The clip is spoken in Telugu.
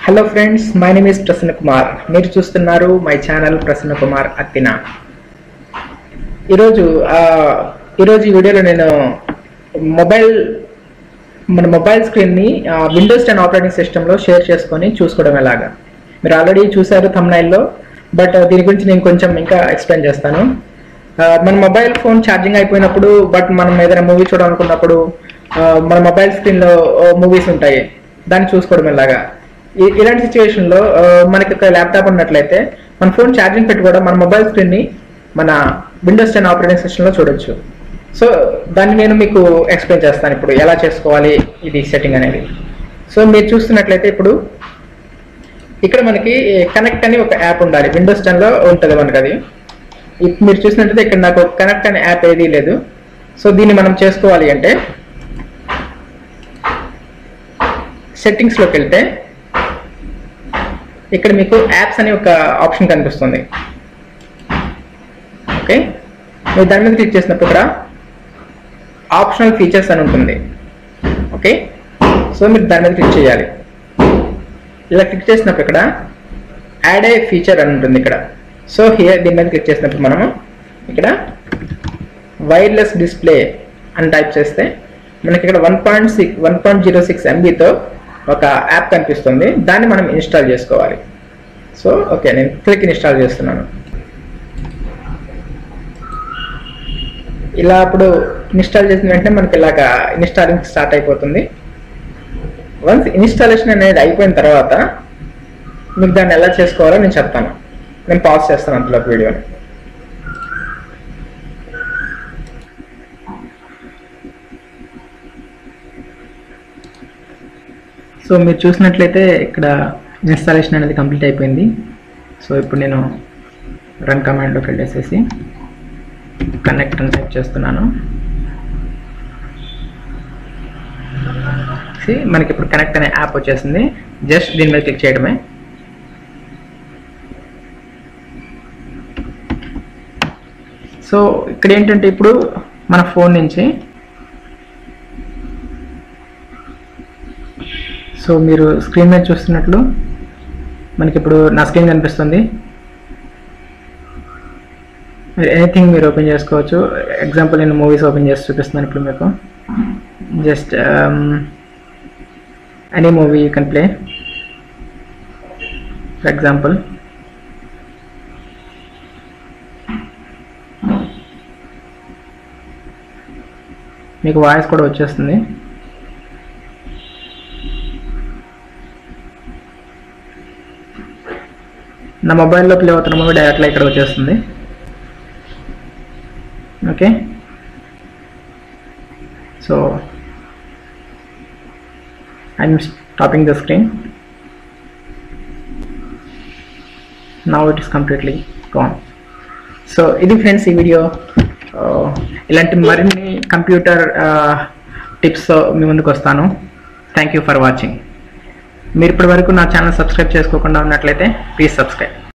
hello friends my name is Prasanna Kumar మీరు చూస్తున్నారు మై ఛానల్ ప్రసన్న కుమార్ అత్తిన ఈరోజు ఆ, ఈరోజు ఈ వీడియోలో నేను మొబైల్ మన మొబైల్ స్క్రీన్ని విండోస్ టెన్ ఆపరేటింగ్ సిస్టంలో షేర్ చేసుకొని చూసుకోవడం ఎలాగా మీరు ఆల్రెడీ చూసారు thumbnail-లో బట్ దీని గురించి నేను కొంచెం ఇంకా ఎక్స్ప్లెయిన్ చేస్తాను ఆ, మన మొబైల్ ఫోన్ ఛార్జింగ్ అయిపోయినప్పుడు బట్ మనం ఏదైనా మూవీ చూడాలనుకున్నప్పుడు ఆ, మన మొబైల్ స్క్రీన్లో మూవీస్ ఉంటాయి దాన్ని చూసుకోవడం ఎలాగా ఈ- ఇలాంటి సిచ్యువేషన్లో మనకి ఒక ల్యాప్టాప్ ఉన్నట్లయితే మన ఫోన్ ఛార్జింగ్ పెట్టి కూడా మన మొబైల్ స్క్రీన్ని మన విండోస్ టెన్ ఆపరేటింగ్ సిస్టంలో చూడొచ్చు సో దాన్ని నేను మీకు ఎక్స్ప్లెయిన్ చేస్తాను ఇప్పుడు ఎలా చేసుకోవాలి ఇది సెట్టింగ్ అనేది సో మీరు చూస్తున్నట్లయితే ఇప్పుడు ఇక్కడ మనకి కనెక్ట్ అని ఒక యాప్ ఉండాలి విండోస్ టెన్లో ఉంటుంది మనకి అది ఇప్పుడు మీరు చూసినట్లయితే ఇక్కడ నాకు కనెక్ట్ అనే యాప్ ఏదీ లేదు సో దీన్ని మనం చేసుకోవాలి అంటే సెట్టింగ్స్లోకి వెళ్తే ఇక్కడ మీకు యాప్స్ అనే ఒక ఆప్షన్ కనిపిస్తుంది ఓకే మీరు దాని మీద క్లిక్ చేసినప్పుడు ఇక్కడ ఆప్షనల్ ఫీచర్స్ అని ఉంటుంది ఓకే సో మీరు దాని మీద క్లిక్ చేయాలి ఇలా క్లిక్ చేసినప్పుడు ఇక్కడ యాడ్ ఏ ఫీచర్ అని ఉంటుంది ఇక్కడ సో హియర్ దీని మీద క్లిక్ చేసినప్పుడు మనము ఇక్కడ వైర్లెస్ డిస్ప్లే అని టైప్ చేస్తే మనకి ఇక్కడ one point six one point zero six ఎంబీతో ఒక యాప్ కనిపిస్తుంది దాన్ని మనం ఇన్స్టాల్ చేసుకోవాలి సో ఓకే నేను క్లిక్ ఇన్స్టాల్ చేస్తున్నాను ఇలా అప్పుడు ఇన్స్టాల్ చేసిన వెంటనే మనకి ఇలాగా ఇన్స్టాలింగ్ స్టార్ట్ అయిపోతుంది వన్స్ ఇన్స్టాలేషన్ అనేది అయిపోయిన తర్వాత మీకు దాన్ని ఎలా చేసుకోవాలో నేను చెప్తాను నేను పాజ్ చేస్తాను అంతలో వీడియోని సో మీరు చూసినట్లయితే ఇక్కడ ఇన్స్టాలేషన్ అనేది కంప్లీట్ అయిపోయింది సో ఇప్పుడు నేను రన్ కమాండ్లోకి వెళ్ళేసేసి కనెక్ట్ అని టైప్ చేస్తున్నాను See, మనకి ఇప్పుడు కనెక్ట్ అనే యాప్ వచ్చేసింది జస్ట్ దీని మీద క్లిక్ చేయడమే సో ఇక్కడ ఏంటంటే ఇప్పుడు మన ఫోన్ నుంచి సో మీరు స్క్రీన్ మీద చూస్తున్నట్లు మనకి ఇప్పుడు నా స్క్రీన్ కనిపిస్తుంది మీరు ఎనీథింగ్ మీరు ఓపెన్ చేసుకోవచ్చు ఎగ్జాంపుల్ నేను మూవీస్ ఓపెన్ చేసి చూపిస్తున్నాను ఇప్పుడు మీకు just any movie you can play for example మీకు వాయిస్ కూడా వచ్చేస్తుంది నా మొబైల్లో ప్లే అవుతున్న మూవీ డైరెక్ట్గా ఇక్కడ వచ్చేస్తుంది okay so I'm stopping the screen now it is completely gone so ఇది ఫ్రెండ్స్ ఈ వీడియో ఇలాంటి మరిన్ని కంప్యూటర్ టిప్స్ మీ ముందుకు వస్తాను థ్యాంక్ యూ ఫర్ వాచింగ్ మీరు ఇప్పటి వరకు నా ఛానల్ సబ్స్క్రైబ్ చేసుకోకుండా ఉన్నట్లయితే ప్లీజ్ సబ్స్క్రైబ్